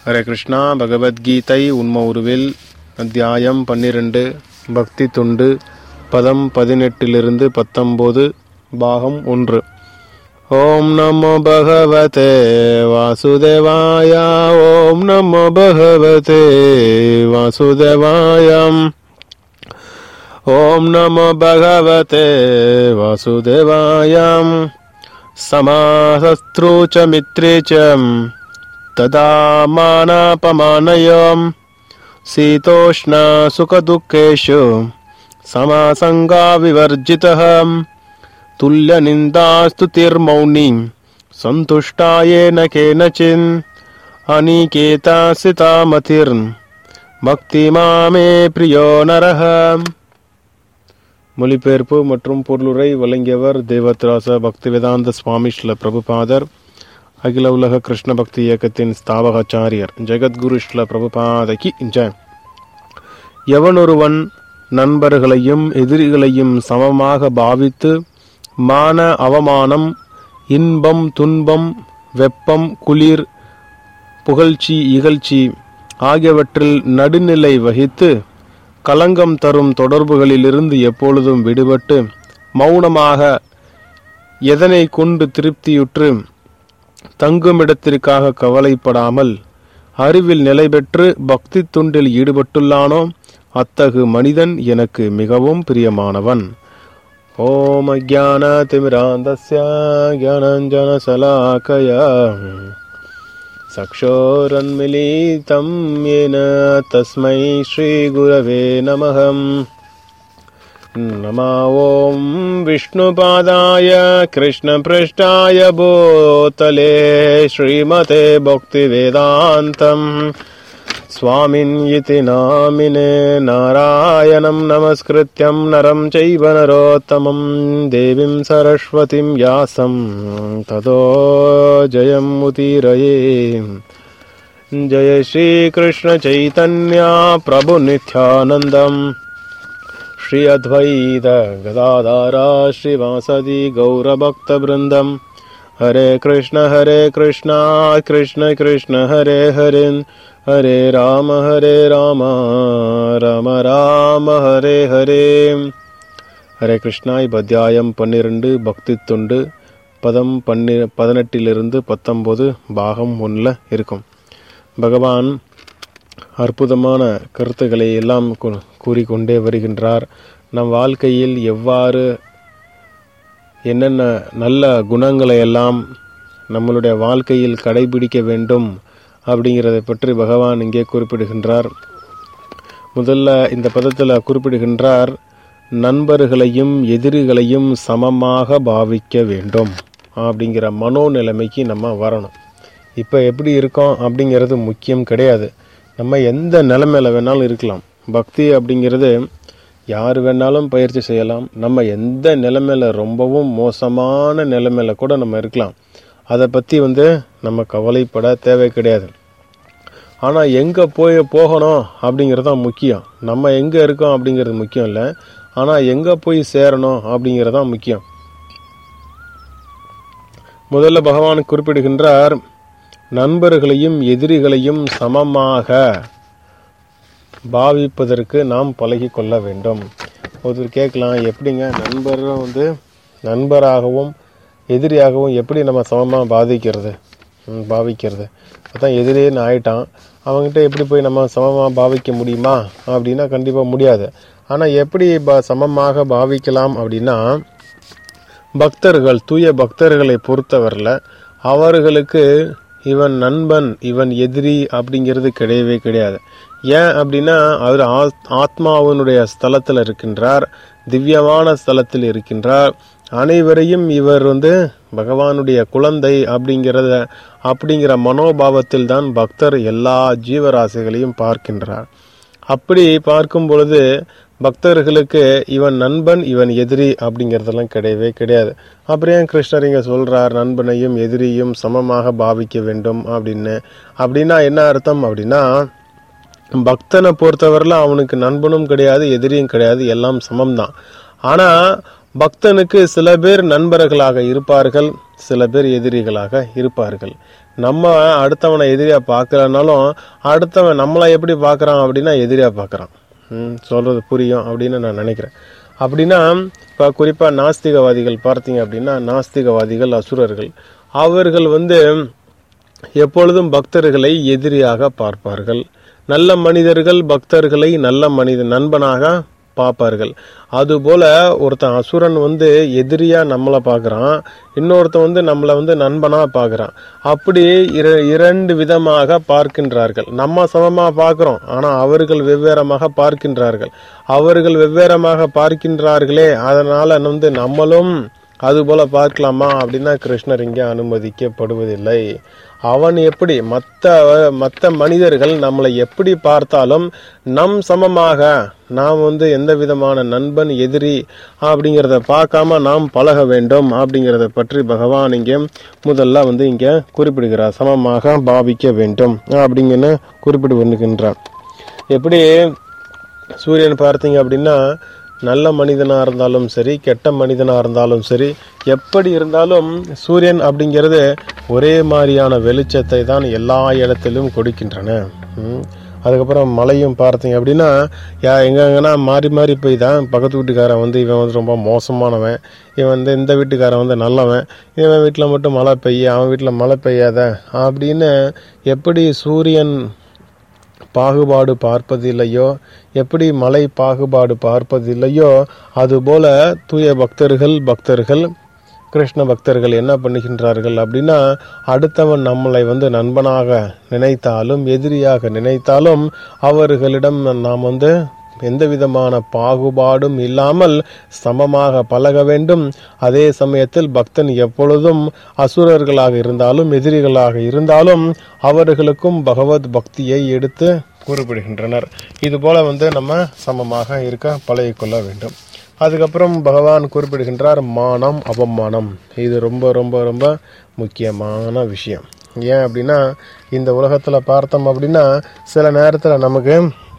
ஹரே கிருஷ்ணா பகவத்கீதை உண்ம உருவில் அத்தியாயம் பன்னிரண்டு பக்தி துண்டு பதம் பதினெட்டிலிருந்து பத்தொம்போது பாகம் ஒன்று ஓம் நமோ பகவதே வாசுதேவாய ஓம் நமோ பகவதே வாசுதேவாயம் ஓம் நமோ பகவதே வாசுதேவாயம் समासस्त्रो च मित्रे च तदा मानापमानयम् शीतोष्ण सुखदुःखेषु समासङ्गाविवर्जितः तुल्यनिन्दास्तुतिर्मौनी सन्तुष्टायेन केनचिन् अनिकेतासितामतिर् भक्तिमामे प्रियो नरः மொழிபெயர்ப்பு மற்றும் பொருளுரை வழங்கியவர் தேவத்ராச பக்திவேதாந்த சுவாமி ஸ்ல பிரபுபாதர் அகில உலக கிருஷ்ண பக்தி இயக்கத்தின் ஸ்தாபகாச்சாரியர் ஜெகத்குரு ஸ்ல பிரபுபாதகி ஜெய் எவனொருவன் நண்பர்களையும் எதிரிகளையும் சமமாக பாவித்து மான அவமானம் இன்பம் துன்பம் வெப்பம் குளிர் புகழ்ச்சி இகழ்ச்சி ஆகியவற்றில் நடுநிலை வகித்து களங்கம் தரும் தொடர்புகளிலிருந்து எப்பொழுதும் விடுபட்டு மௌனமாக எதனை கொண்டு திருப்தியுற்று தங்குமிடத்திற்காக கவலைப்படாமல் அறிவில் நிலை பெற்று பக்தி துண்டில் ஈடுபட்டுள்ளானோ அத்தகு மனிதன் எனக்கு மிகவும் பிரியமானவன் ஓம் அஜான திமிராந்தஸ்ய ஜானஞ்சன சலாக்கயா चक्षोरन्मिलितं येन तस्मै श्रीगुरवे नमः नमा ॐ विष्णुपादाय कृष्णपृष्ठाय भूतले श्रीमते भक्तिवेदान्तम् स्वामिन् इति नामिने नारायणं नमस्कृत्यं नरं चैव नरोत्तमं देवीं सरस्वतीं व्यासं ततो जयमुदीरये जय श्रीकृष्णचैतन्या प्रभुनित्यानन्दम् श्री अद्वैत गदाधारा श्रीवासदि गौरभक्तवृन्दम् हरे कृष्ण हरे कृष्ण कृष्ण कृष्ण हरे हरे हरे राम हरे राम ராம ராம ஹரே ஹரே ஹரே கிருஷ்ணா இப்பத்தியாயம் பன்னிரெண்டு பக்தி தொண்டு பதம் பன்னி பதினெட்டிலிருந்து பத்தொம்போது பாகம் ஒன்றில் இருக்கும் பகவான் அற்புதமான கருத்துக்களை எல்லாம் கூ- கூறிக்கொண்டே வருகின்றார் நம் வாழ்க்கையில் எவ்வாறு என்னென்ன நல்ல குணங்களை எல்லாம் நம்மளுடைய வாழ்க்கையில் கடைபிடிக்க வேண்டும் அப்படிங்கிறதை பற்றி பகவான் இங்கே குறிப்பிடுகின்றார் முதல்ல இந்த பதத்தில் குறிப்பிடுகின்றார் நண்பர்களையும் எதிரிகளையும் சமமாக பாவிக்க வேண்டும் அப்படிங்கிற மனோநிலைமைக்கு நம்ம வரணும் இப்போ எப்படி இருக்கோம் அப்படிங்கிறது முக்கியம் கிடையாது நம்ம எந்த நிலைமையில வேணாலும் இருக்கலாம் பக்தி அப்படிங்கிறது யார் வேணாலும் பயிற்சி செய்யலாம் நம்ம எந்த நிலைமையில ரொம்பவும் மோசமான நிலைமையில கூட நம்ம இருக்கலாம் அதை பற்றி வந்து நம்ம கவலைப்பட தேவை கிடையாது ஆனால் எங்கே போய் போகணும் அப்படிங்கிறது தான் முக்கியம் நம்ம எங்கே இருக்கோம் அப்படிங்கிறது முக்கியம் இல்லை ஆனால் எங்கே போய் சேரணும் அப்படிங்கிறது தான் முக்கியம் முதல்ல பகவான் குறிப்பிடுகின்றார் நண்பர்களையும் எதிரிகளையும் சமமாக பாவிப்பதற்கு நாம் பழகி கொள்ள வேண்டும் ஒருத்தர் கேட்கலாம் எப்படிங்க நண்பர் வந்து நண்பராகவும் எதிரியாகவும் எப்படி நம்ம சமமாக பாதிக்கிறது ம், பாவிக்கிறது அதான் எதிரின்னு ஆயிட்டான் அவங்ககிட்ட எப்படி போய் நம்ம சமமாக பாவிக்க முடியுமா அப்படின்னா கண்டிப்பாக முடியாது ஆனால் எப்படி ப சமமாக பாவிக்கலாம் அப்படின்னா பக்தர்கள் தூய பக்தர்களை பொறுத்தவரையில் அவர்களுக்கு இவன் நண்பன் இவன் எதிரி அப்படிங்கிறது கிடையவே கிடையாது ஏன் அப்படின்னா அவர் ஆத்- ஆத்மாவினுடைய ஸ்தலத்தில் இருக்கின்றார் திவ்யமான ஸ்தலத்தில் இருக்கின்றார் அனைவரையும் இவர் வந்து பகவானுடைய குழந்தை அப்படிங்கிறத அப்படிங்கிற மனோபாவத்தில் தான் பக்தர் எல்லா ஜீவராசிகளையும் பார்க்கின்றார் அப்படி பார்க்கும் பொழுது பக்தர்களுக்கு இவன் நண்பன் இவன் எதிரி அப்படிங்கிறதெல்லாம் கிடையவே கிடையாது அப்புறம் ஏன் கிருஷ்ணர் இங்க சொல்றார் நண்பனையும் எதிரியும் சமமாக பாவிக்க வேண்டும் அப்படின்னு அப்படின்னா என்ன அர்த்தம் அப்படின்னா பக்தனை பொறுத்தவரையில அவனுக்கு நண்பனும் கிடையாது எதிரியும் கிடையாது எல்லாம் சமம்தான் ஆனா பக்தனுக்கு சில பேர் நண்பர்களாக இருப்பார்கள் சில பேர் எதிரிகளாக இருப்பார்கள் நம்ம அடுத்தவனை எதிரியா பார்க்கலனாலும் அடுத்தவன் நம்மளை எப்படி பார்க்கறான் அப்படின்னா எதிரியா பார்க்கறான் ம், சொல்றது புரியும் அப்படின்னு நான் நினைக்கிறேன் அப்படின்னா இப்போ குறிப்பாக நாஸ்திகவாதிகள் பார்த்தீங்க அப்படின்னா நாஸ்திகவாதிகள் அசுரர்கள் அவர்கள் வந்து எப்பொழுதும் பக்தர்களை எதிரியாக பார்ப்பார்கள் நல்ல மனிதர்கள் பக்தர்களை நல்ல மனித நண்பனாக பார்ப்பார்கள் அதுபோல ஒருத்தன் அசுரன் வந்து எதிரியா நம்மளை பார்க்கறான் இன்னொருத்தன் வந்து நம்மளை வந்து நண்பனா பார்க்கறான் அப்படி இர- இரண்டு விதமாக பார்க்கின்றார்கள் நம்ம சமமா பார்க்கிறோம் ஆனா அவர்கள் வெவ்வேறமாக பார்க்கின்றார்கள் அவர்கள் வெவ்வேறமாக பார்க்கின்றார்களே அதனால வந்து நம்மளும் அதுபோல பார்க்கலாமா அப்படின்னா கிருஷ்ணர் இங்கே அனுமதிக்கப்படுவதில்லை அவன் எப்படி மற்ற மற்ற மனிதர்கள் நம்மளை எப்படி பார்த்தாலும் நம் சமமாக நாம் வந்து எந்த விதமான நண்பன் எதிரி அப்படிங்கிறத பார்க்காம நாம் பழக வேண்டும் அப்படிங்கிறத பற்றி பகவான் இங்கே முதல்ல வந்து இங்கே குறிப்பிடுகிறார் சமமாக பாவிக்க வேண்டும் அப்படிங்கன்னு குறிப்பிடுகின்றார் எப்படி சூரியன் பார்த்தீங்க அப்படின்னா நல்ல மனிதனா இருந்தாலும் சரி கெட்ட மனிதனா இருந்தாலும் சரி எப்படி இருந்தாலும் சூரியன் அப்படிங்கிறது ஒரே மாதிரியான வெளிச்சத்தை தான் எல்லா இடத்திலும் கொடுக்கின்றன ம். அதுக்கப்புறம் மழையும் பார்த்தீங்க அப்படின்னா யா எங்கெங்கன்னா மாறி மாறி போய் தான் பக்கத்து வீட்டுக்காரன் வந்து இவன் வந்து ரொம்ப மோசமானவன் இவன் வந்து இந்த வீட்டுக்காரன் வந்து நல்லவன் இவன் வீட்டில் மட்டும் மழை பெய்ய அவன் வீட்டில் மழை பெய்யாத அப்படின்னு எப்படி சூரியன் பாகுபாடு பார்ப்பதில்லையோ எப்படி மலை பாகுபாடு பார்ப்பதில்லையோ அதுபோல தூய பக்தர்கள் பக்தர்கள் கிருஷ்ண பக்தர்கள் என்ன பண்ணுகின்றார்கள் அப்படின்னா அடுத்தவன் நம்மளை வந்து நண்பனாக நினைத்தாலும் எதிரியாக நினைத்தாலும் அவர்களிடம் நாம் வந்து எந்த விதமான பாகுபாடும் இல்லாமல் சமமாக பழக வேண்டும் அதே சமயத்தில் பக்தன் எப்பொழுதும் அசுரர்களாக இருந்தாலும் எதிரிகளாக இருந்தாலும் அவர்களுக்கும் பகவத் பக்தியை எடுத்து குறிப்பிடுகின்றனர் இது போல வந்து நம்ம சமமாக இருக்க பழகிக்கொள்ள வேண்டும் அதுக்கப்புறம் பகவான் குறிப்பிடுகின்றார் மானம் அவமானம் இது ரொம்ப ரொம்ப ரொம்ப முக்கியமான விஷயம் ஏன் அப்படின்னா இந்த உலகத்தில் பார்த்தோம் அப்படின்னா சில நேரத்தில் நமக்கு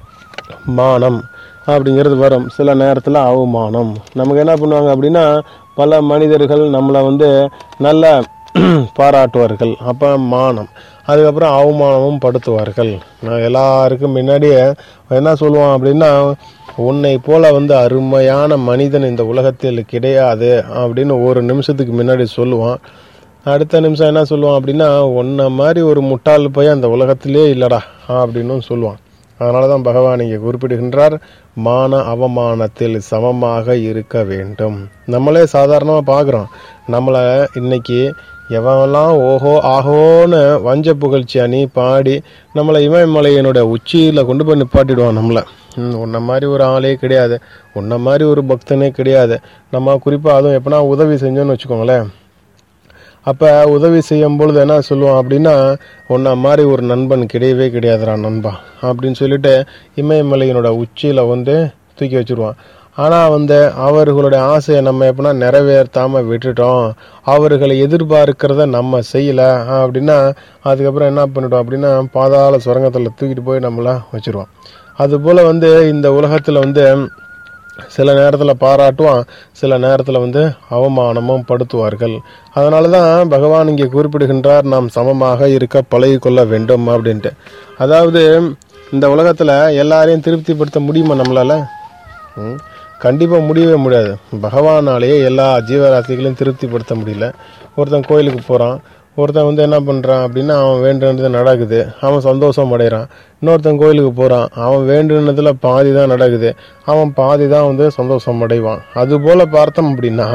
மானம் அப்படிங்கிறது வரும் சில நேரத்தில் அவமானம் நமக்கு என்ன பண்ணுவாங்க அப்படின்னா பல மனிதர்கள் நம்மளை வந்து நல்ல பாராட்டுவார்கள் அப்போ மானம் அதுக்கப்புறம் அவமானமும் படுத்துவார்கள் நான் எல்லாருக்கும் முன்னாடியே என்ன சொல்லுவான் அப்படின்னா உன்னை போல வந்து அருமையான மனிதன் இந்த உலகத்தில் கிடையாது அப்படின்னு ஒரு நிமிஷத்துக்கு முன்னாடி சொல்லுவான் அடுத்த நிமிஷம் என்ன சொல்லுவான் அப்படின்னா உன்ன மாதிரி ஒரு முட்டாள் போய் அந்த உலகத்திலே இல்லடா அப்படின்னு சொல்லுவான் அதனால தான் பகவான் இங்கே குறிப்பிடுகின்றார் மான அவமானத்தில் சமமாக இருக்க வேண்டும் நம்மளே சாதாரணமாக பார்க்குறோம் நம்மளை இன்னைக்கு எவன்லாம் ஓஹோ ஆஹோன்னு வஞ்ச புகழ்ச்சி அணி பாடி நம்மளை இமயமலையினுடைய உச்சியில் கொண்டு போய் நிப்பாட்டிடுவான் நம்மளை ம், உன்ன மாதிரி ஒரு ஆளே கிடையாது உன்ன மாதிரி ஒரு பக்தனே கிடையாது நம்ம குறிப்பாக அதுவும் எப்படின்னா உதவி செஞ்சோன்னு வச்சுக்கோங்களேன் அப்போ உதவி செய்யும் பொழுது என்ன சொல்லுவான் அப்படின்னா உன்ன மாதிரி ஒரு நண்பன் கிடையவே கிடையாதுடா நண்பா அப்படின்னு சொல்லிட்டு இமயமலையினோட உச்சியில் வந்து தூக்கி வச்சிருவான் ஆனால் வந்து அவர்களுடைய ஆசையை நம்ம எப்படின்னா நிறைவேற்றாமல் விட்டுட்டோம் அவர்களை எதிர்பார்க்கிறத நம்ம செய்யலை அப்படின்னா அதுக்கப்புறம் என்ன பண்ணிட்டோம் அப்படின்னா பாதாள சுரங்கத்தில் தூக்கிட்டு போய் நம்மள வச்சிருவோம் அதுபோல் வந்து இந்த உலகத்தில் வந்து சில நேரத்தில் பாராட்டுவான் சில நேரத்தில் வந்து அவமானமும் படுத்துவார்கள் அதனால தான் பகவான் இங்கே குறிப்பிடுகின்றார் நாம் சமமாக இருக்க பழகிக்கொள்ள வேண்டும் அப்படின்ட்டு அதாவது இந்த உலகத்தில் எல்லாரையும் திருப்திப்படுத்த முடியுமா நம்மளால ம்? கண்டிப்பா முடியவே முடியாது பகவானாலேயே எல்லா ஜீவராசிகளையும் திருப்திப்படுத்த முடியல ஒருத்தன் கோயிலுக்கு போறான் ஒருத்தன் வந்து என்ன பண்றான் அப்படின்னா அவன் வேண்டுனது நடக்குது அவன் சந்தோஷம் அடைகிறான் இன்னொருத்தன் கோயிலுக்கு போறான் அவன் வேண்டுனதுல பாதி தான் நடக்குது அவன் பாதி தான் வந்து சந்தோஷம் அடைவான் அது போல பார்த்தோம் அப்படின்னா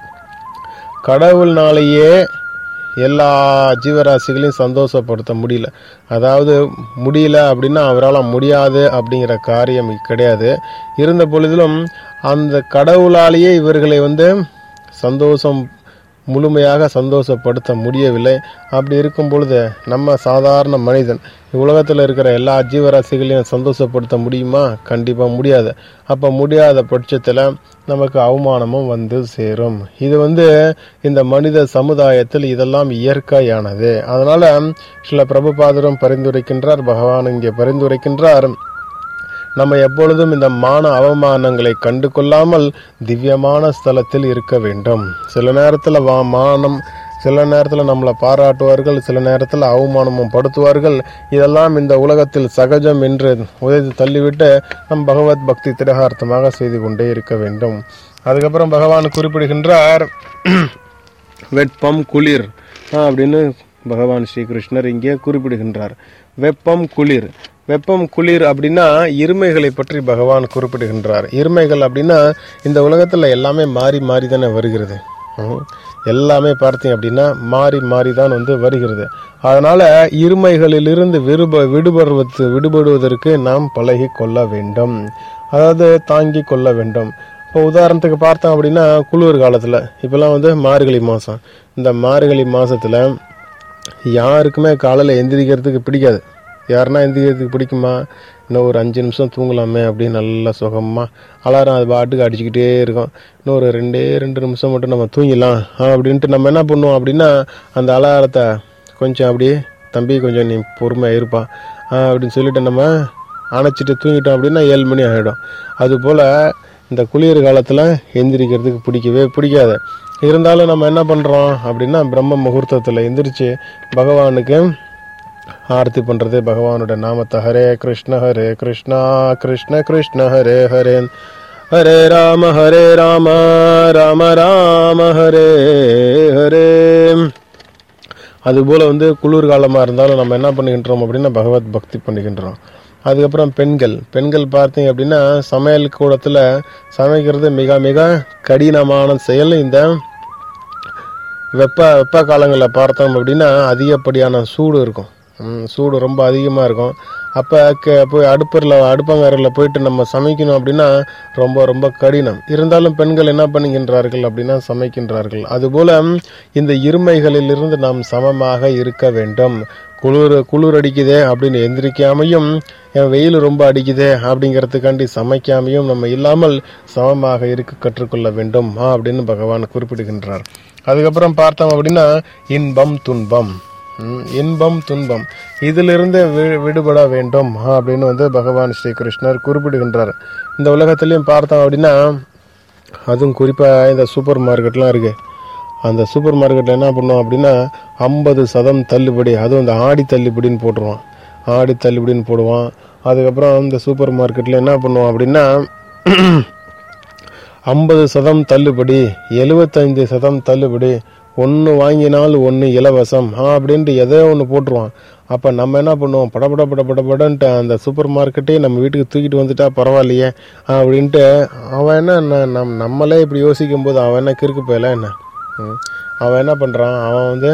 கடவுள்னாலேயே எல்லா ஜீவராசிகளையும் சந்தோஷப்படுத்த முடியல அதாவது முடியல அப்படின்னா அவரால் முடியாது அப்படிங்கிற காரியம் கிடையாது இருந்த பொழுதிலும் அந்த கடவுளாலேயே இவர்களை வந்து சந்தோஷம் முழுமையாக சந்தோஷப்படுத்த முடியவில்லை அப்படி இருக்கும் பொழுது நம்ம சாதாரண மனிதன் உலகத்தில் இருக்கிற எல்லா ஜீவராசிகளையும் சந்தோஷப்படுத்த முடியுமா கண்டிப்பாக முடியாது அப்போ முடியாத பட்சத்தில் நமக்கு அவமானமும் வந்து சேரும் இது வந்து இந்த மனித சமுதாயத்தில் இதெல்லாம் இயற்கையானது அதனால சில பிரபுபாதரும் பரிந்துரைக்கின்றார் பகவான் இங்கே பரிந்துரைக்கின்றார் நம்ம எப்பொழுதும் இந்த மான அவமானங்களை கண்டு கொள்ளாமல் திவ்யமான ஸ்தலத்தில் இருக்க வேண்டும் சில நேரத்தில் வா மானம் சில நேரத்தில் நம்மளை பாராட்டுவார்கள் சில நேரத்தில் அவமானமும் படுத்துவார்கள் இதெல்லாம் இந்த உலகத்தில் சகஜம் என்று உதைத்து தள்ளிவிட்டு நம் பகவத் பக்தி திரகார்த்தமாக செய்து கொண்டே இருக்க வேண்டும் அதுக்கப்புறம் பகவான் குறிப்பிடுகின்றார் வெப்பம் குளிர் ஆ, அப்படின்னு பகவான் ஸ்ரீகிருஷ்ணர் இங்கே குறிப்பிடுகின்றார் வெப்பம் குளிர் வெப்பம் குளிர் அப்படின்னா இருமைகளை பற்றி பகவான் குறிப்பிடுகின்றார் இருமைகள் அப்படின்னா இந்த உலகத்துல எல்லாமே மாறி மாறி தானே வருகிறது ம். எல்லாமே பார்த்தீங்க அப்படின்னா மாறி மாறி தான் வந்து வருகிறது அதனால இருமைகளிலிருந்து விடுப விடுபடுவது விடுபடுவதற்கு நாம் பழகி கொள்ள வேண்டும் அதாவது தாங்கி கொள்ள வேண்டும் இப்போ உதாரணத்துக்கு பார்த்தோம் அப்படின்னா குளிர் காலத்தில் இப்போல்லாம் வந்து மார்கழி மாதம் இந்த மார்கழி மாதத்தில் யாருக்குமே காலையில் எந்திரிக்கிறதுக்கு பிடிக்காது யாருன்னா எந்திரிக்கிறதுக்கு பிடிக்குமா இன்னும் ஒரு அஞ்சு நிமிஷம் தூங்கலாமே அப்படின்னு நல்லா சுகமாக அலாரம் அது பாட்டுக்கு அடிச்சுக்கிட்டே இருக்கும் இன்னும் ஒரு ரெண்டே ரெண்டு நிமிஷம் மட்டும் நம்ம தூங்கிடலாம் ஆ, அப்படின்ட்டு நம்ம என்ன பண்ணுவோம் அப்படின்னா அந்த அலாரத்தை கொஞ்சம் அப்படியே தம்பி கொஞ்சம் நீ பொறுமையாக இருப்பா ஆ, அப்படின்னு சொல்லிட்டு நம்ம அணைச்சிட்டு தூங்கிட்டோம் அப்படின்னா ஏழு மணி ஆகிடும் அதுபோல் இந்த குளிர் காலத்தில் எந்திரிக்கிறதுக்கு பிடிக்கவே பிடிக்காது இருந்தாலும் நம்ம என்ன பண்ணுறோம் அப்படின்னா பிரம்ம முகூர்த்தத்தில் எந்திரிச்சு பகவானுக்கு ஆரத்தி பண்ணுறது பகவானோட நாமத்தை ஹரே கிருஷ்ண ஹரே கிருஷ்ணா கிருஷ்ண கிருஷ்ண ஹரே ஹரே ஹரே ராம ஹரே ராம ராம ராம ஹரே ஹரே அதுபோல் வந்து குளிர்காலமாக இருந்தாலும் நம்ம என்ன பண்ணுகின்றோம் அப்படின்னா பகவத் பக்தி பண்ணுகின்றோம் அதுக்கப்புறம் பெண்கள் பெண்கள் பார்த்தீங்க அப்படின்னா சமையல் கூடத்தில் சமைக்கிறது மிக மிக கடினமான செயல் இந்த வெப்ப வெப்ப காலங்களில் பார்த்தோம் அப்படின்னா அதிகப்படியான சூடு இருக்கும் ம், சூடு ரொம்ப அதிகமாக இருக்கும் அப்போ க போய் அடுப்பரில் அடுப்பங்கரில் போயிட்டு நம்ம சமைக்கணும் அப்படின்னா ரொம்ப ரொம்ப கடினம் இருந்தாலும் பெண்கள் என்ன பண்ணுகின்றார்கள் அப்படின்னா சமைக்கின்றார்கள் அதுபோல் இந்த இருமைகளிலிருந்து நாம் சமமாக இருக்க வேண்டும் குளிர் குளிர் அடிக்குதே அப்படின்னு எந்திரிக்காமையும் என் வெயில் ரொம்ப அடிக்குதே அப்படிங்கிறதுக்காண்டி சமைக்காமையும் நம்ம இல்லாமல் சமமாக இருக்க கற்றுக்கொள்ள வேண்டும் ஆ, அப்படின்னு பகவான் குறிப்பிடுகின்றார் அதுக்கப்புறம் பார்த்தோம் அப்படின்னா இன்பம் துன்பம் ம், இன்பம் துன்பம் இதிலிருந்து வி- விடுபட வேண்டும் ஆ, அப்படின்னு வந்து பகவான் ஸ்ரீ கிருஷ்ணர் குறிப்பிடுகின்றார் இந்த உலகத்திலையும் பார்த்தோம் அப்படின்னா அதுவும் குறிப்பாக இந்த சூப்பர் மார்க்கெட்லாம் இருக்கு அந்த சூப்பர் மார்க்கெட்டில் என்ன பண்ணுவோம் அப்படின்னா ஐம்பது சதம் தள்ளுபடி அதுவும் இந்த ஆடி தள்ளுபடின்னு போட்டுருவான் ஆடி தள்ளுபடின்னு போடுவான் அதுக்கப்புறம் இந்த சூப்பர் மார்க்கெட்டில் என்ன பண்ணுவோம் அப்படின்னா ஐம்பது சதம் தள்ளுபடி எழுபத்தைந்து சதம் தள்ளுபடி ஒன்று வாங்கினால் ஒன்று இலவசம் ஆ அப்படின்ட்டு எதோ ஒன்று போட்டுருவான் அப்போ நம்ம என்ன பண்ணுவோம் படபட பட படபடன்ட்டு அந்த சூப்பர் மார்க்கெட்டே நம்ம வீட்டுக்கு தூக்கிட்டு வந்துட்டா பரவாயில்லையே ஆ, அப்படின்ட்டு அவன் என்ன ந- நம் நம்மளே இப்படி யோசிக்கும் போது அவன் என்ன கிறுக்கு போயல என்ன ம். அவன் என்ன பண்ணுறான் அவன் வந்து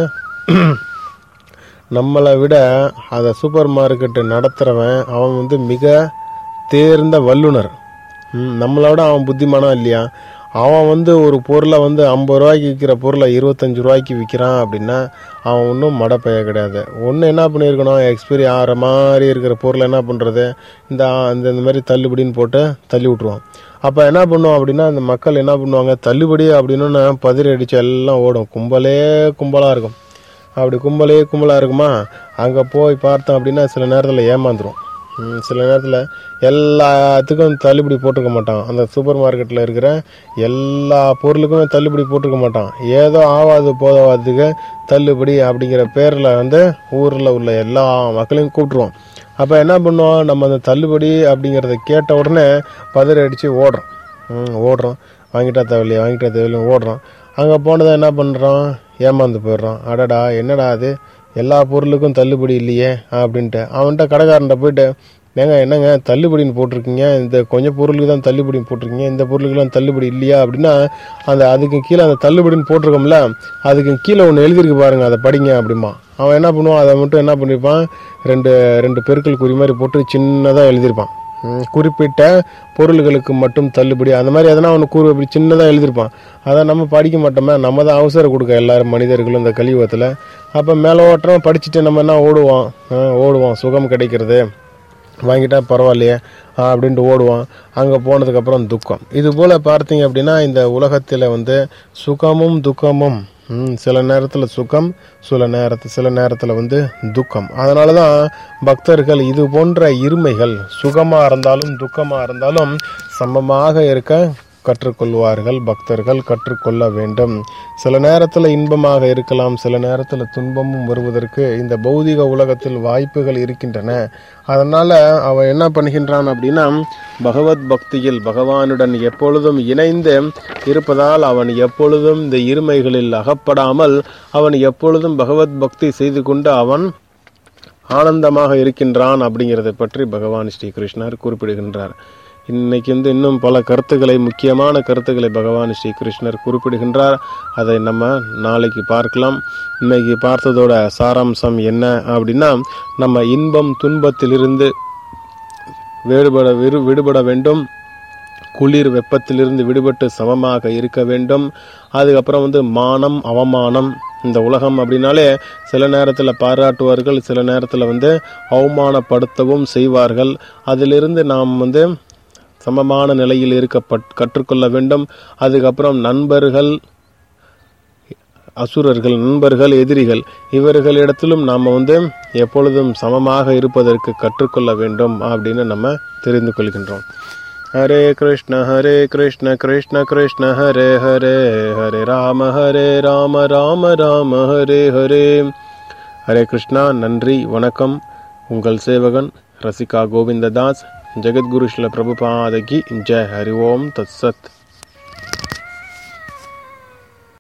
நம்மளை விட அதை சூப்பர் மார்க்கெட்டு நடத்துகிறவன் அவன் வந்து மிக தேர்ந்த வல்லுனர் ம், நம்மளோட அவன் புத்திமானம் இல்லையா அவன் வந்து ஒரு பொருளை வந்து ஐம்பது ரூபாய்க்கு விற்கிற பொருளை இருபத்தஞ்சு ரூபாய்க்கு விற்கிறான் அப்படின்னா அவன் ஒன்றும் மடப்பைய கிடையாது ஒன்று என்ன பண்ணியிருக்கணும் எக்ஸ்பைரி ஆகிற மாதிரி இருக்கிற பொருளை என்ன பண்ணுறது இந்த இந்த இந்த மாதிரி தள்ளுபடின்னு போட்டு தள்ளி விட்ருவான் அப்போ என்ன பண்ணுவோம் அப்படின்னா இந்த மக்கள் என்ன பண்ணுவாங்க தள்ளுபடி அப்படின்னு பதிரி அடித்து எல்லாம் ஓடும் கும்பலே கும்பலாக இருக்கும் அப்படி கும்பலே கும்பலாக இருக்குமா அங்கே போய் பார்த்தோம் அப்படின்னா சில நேரத்தில் ஏமாந்துரும் ம், சில நேரத்தில் எல்லாத்துக்கும் தள்ளுபடி போட்டிருக்க மாட்டான் அந்த சூப்பர் மார்க்கெட்டில் இருக்கிற எல்லா பொருளுக்குமே தள்ளுபடி போட்டிருக்க மாட்டான் ஏதோ ஆவாது போதாவதுக்கு தள்ளுபடி அப்படிங்கிற பேரில் வந்து ஊரில் உள்ள எல்லா மக்களையும் கூப்பிட்ருவோம் அப்போ என்ன பண்ணுவோம் நம்ம அந்த தள்ளுபடி அப்படிங்கிறத கேட்ட உடனே பதறி அடித்து ஓடுறோம் ம், ஓடுறோம் வாங்கிட்டா தேவையில்லையா வாங்கிட்டா தேவையில்லையா ஓடுறோம் அங்கே போனதை என்ன பண்ணுறோம் ஏமாந்து போயிடுறோம் அடடா என்னடா அது எல்லா பொருளுக்கும் தள்ளுபடி இல்லையே அப்படின்ட்டு அவன்கிட்ட கடைக்காரன்ட்ட போயிட்டு ஏங்க என்னங்க தள்ளுபடின்னு போட்டிருக்கீங்க இந்த கொஞ்சம் பொருளுக்கு தான் தள்ளுபடின்னு போட்டிருக்கீங்க இந்த பொருளுக்குலாம் தள்ளுபடி இல்லையா அப்படின்னா அந்த அதுக்கு கீழே அந்த தள்ளுபடின்னு போட்டிருக்கோம்ல அதுக்கு கீழே ஒன்று எழுதியிருக்கு பாருங்க அதை படிங்க அப்படிமா அவன் என்ன பண்ணுவான் அதை மட்டும் என்ன பண்ணியிருப்பான் ரெண்டு ரெண்டு பெருக்கல் குறி மாதிரி போட்டு சின்னதாக எழுதியிருப்பான் ம், குறிப்பிட்ட பொருள்களுக்கு மட்டும் தள்ளுபடி அந்த மாதிரி எதனா ஒன்று கூறு அப்படி சின்னதாக எழுதியிருப்பான் அதை நம்ம படிக்க மாட்டோமே நம்ம தான் அவசரம் கொடுக்க எல்லாரும் மனிதர்களும் இந்த கலியுகத்தில் அப்போ மேலோட்டமாக படிச்சுட்டு நம்ம என்ன ஓடுவோம் ஆ, ஓடுவோம் சுகம் கிடைக்கிறது வாங்கிட்டா பரவாயில்லையே ஆ, அப்படின்ட்டு ஓடுவான் அங்கே போனதுக்கப்புறம் துக்கம் இது போல் பார்த்தீங்க அப்படின்னா இந்த உலகத்தில் வந்து சுகமும் துக்கமும் ம், சில நேரத்தில் சுகம் சில நேரத்தில் சில நேரத்தில் வந்து துக்கம் அதனால தான் பக்தர்கள் இது போன்ற இருமைகள் சுகமாக இருந்தாலும் துக்கமாக இருந்தாலும் சமமாக இருக்க கற்றுக்கொள்வார்கள் பக்தர்கள் கற்றுக்கொள்ள வேண்டும் சில நேரத்தில் இன்பமாக இருக்கலாம் சில நேரத்தில் துன்பமும் வருவதற்கு இந்த பௌதிக உலகத்தில் வாய்ப்புகள் இருக்கின்றன அதனால அவன் என்ன பண்ணுகின்றான் அப்படின்னா பகவத் பக்தியில் பகவானுடன் எப்பொழுதும் இணைந்து இருப்பதால் அவன் எப்பொழுதும் இந்த இருமைகளில் அகப்படாமல் அவன் எப்பொழுதும் பகவத் பக்தி செய்து கொண்டு அவன் ஆனந்தமாக இருக்கின்றான் அப்படிங்கிறதை பற்றி பகவான் ஸ்ரீ கிருஷ்ணர் குறிப்பிடுகின்றார் இன்னைக்கு வந்து இன்னும் பல கருத்துக்களை முக்கியமான கருத்துக்களை பகவான் ஸ்ரீ கிருஷ்ணர் குறிப்பிடுகின்றார் அதை நம்ம நாளைக்கு பார்க்கலாம் இன்னைக்கு பார்த்ததோட சாராம்சம் என்ன அப்படின்னா நம்ம இன்பம் துன்பத்திலிருந்து வேறுபட விரு விடுபட வேண்டும் குளிர் வெப்பத்திலிருந்து விடுபட்டு சமமாக இருக்க வேண்டும் அதுக்கப்புறம் வந்து மானம் அவமானம் இந்த உலகம் அப்படின்னாலே சில நேரத்தில் பாராட்டுவார்கள் சில நேரத்தில் வந்து அவமானப்படுத்தவும் செய்வார்கள் அதிலிருந்து நாம் வந்து சமமான நிலையில் இருக்க பட்- கற்றுக்கொள்ள வேண்டும் அதுக்கப்புறம் நண்பர்கள் அசுரர்கள் நண்பர்கள் எதிரிகள் இவர்களிடத்திலும் நாம் வந்து எப்பொழுதும் சமமாக இருப்பதற்கு கற்றுக்கொள்ள வேண்டும் அப்படின்னு நம்ம தெரிந்து கொள்கின்றோம் ஹரே கிருஷ்ண ஹரே கிருஷ்ண கிருஷ்ண கிருஷ்ண ஹரே ஹரே ஹரே ராம ஹரே ராம ராம ராம ஹரே ஹரே ஹரே கிருஷ்ணா நன்றி வணக்கம் உங்கள் சேவகன் ரசிகா கோவிந்ததாஸ் ஜெகத்குரு ஸ்ரீல பிரபுபாதகி ஜெய் ஹரி ஓம் தத் சத்